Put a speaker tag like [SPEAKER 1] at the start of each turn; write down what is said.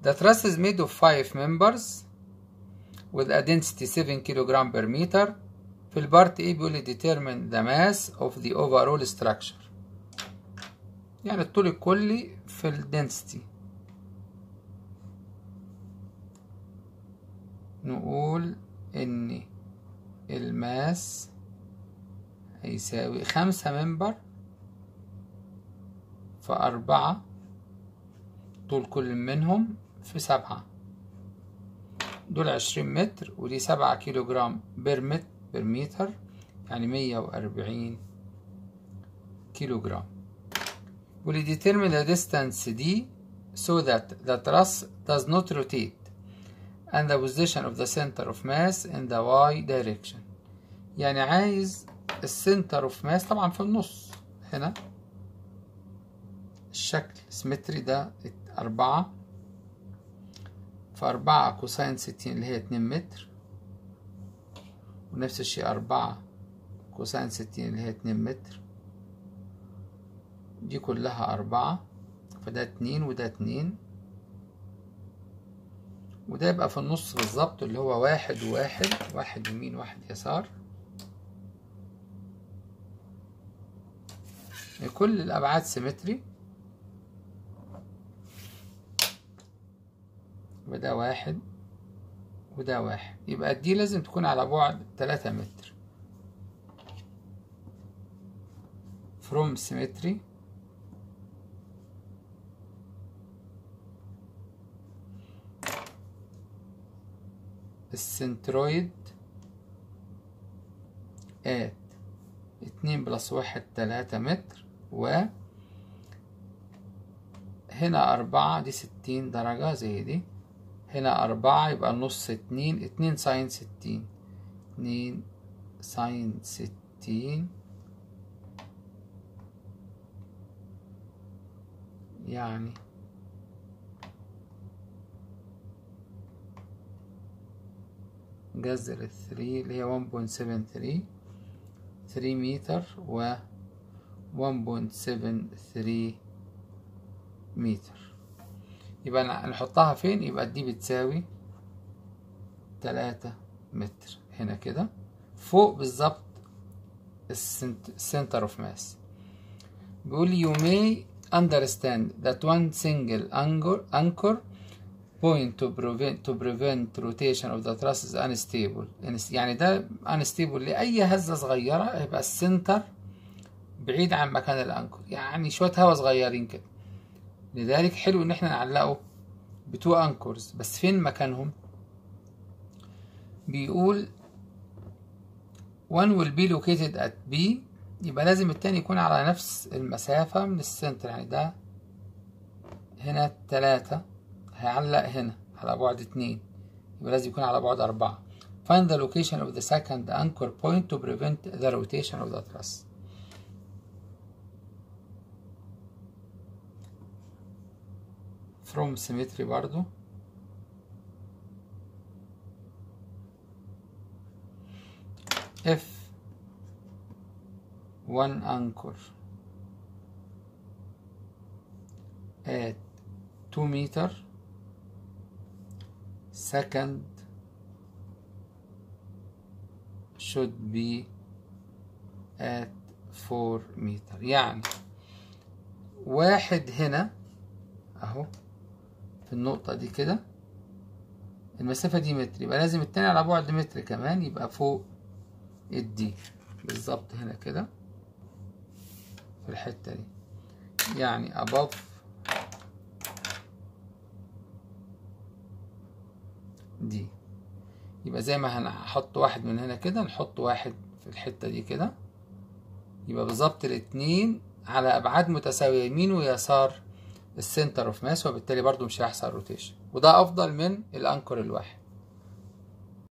[SPEAKER 1] The truss is made of five members with a density 7 كيلوغرام per meter في البارت A بيقول لي determine the mass of the overall structure يعني الطول الكلي في الدنسيتي نقول ان الماس هيساوي خمسة ممبر في أربعة طول كل منهم في سبعة دول عشرين متر ودي سبعة كيلو جرام بير متر بير متر يعني مية وأربعين كيلو جرام ولي determine the distance دي so that the truss does not rotate and the position of the center of mass in the y direction يعني عايز السنتر اوف ماس طبعا في النص هنا الشكل سيمتري ده أربعة في أربعة كوساين ستين اللي هي اتنين متر ونفس الشيء أربعة كوساين ستين اللي هي اتنين متر دي كلها أربعة فده اتنين وده اتنين وده يبقى في النص بالظبط اللي هو واحد وواحد واحد يمين واحد يسار كل الأبعاد سيمتري وده واحد وده واحد يبقى دي لازم تكون على بعد تلاتة متر from symmetry السنترويد at اتنين بلس واحد تلاتة متر و هنا أربعة دي ستين درجة زي دي هنا أربعة يبقى النص اتنين اتنين ساين ستين اتنين ساين ستين يعني جذر الثري اللي هي ون بوينت سفن ثري ثري متر و ون بوينت سفن ثري متر يبقى نحطها فين يبقى دي بتساوي تلاتة متر هنا كده فوق بالظبط السنتر اوف ماس بيقول you may understand that one single anchor, anchor point to prevent to prevent rotation of the truss is unstable يعني ده unstable لأي هزة صغيرة هيبقى السنتر بعيد عن مكان الأنكر يعني شوية هوا صغيرين كده لذلك حلو إن احنا نعلقه بتو أنكرز بس فين مكانهم بيقول one will be located at B يبقى لازم التاني يكون على نفس المسافة من السنتر يعني ده هنا تلاتة هيعلق هنا على بعد اتنين يبقى لازم يكون على بعد أربعة find the location of the second anchor point to prevent the rotation of the truss from symmetry برضو if one anchor at 2 meter second should be at 4 meter يعني واحد هنا اهو في النقطة دي كده المسافة دي متر يبقى لازم التاني على بعد متر كمان يبقى فوق الدي بالظبط هنا كده في الحتة دي يعني above دي يبقى زي ما هنحط واحد من هنا كده نحط واحد في الحتة دي كده يبقى بالظبط الاتنين على أبعاد متساوية يمين ويسار السنتر اوف ماس وبالتالي برضو مش هيحصل روتيشن وده أفضل من الأنكر الواحد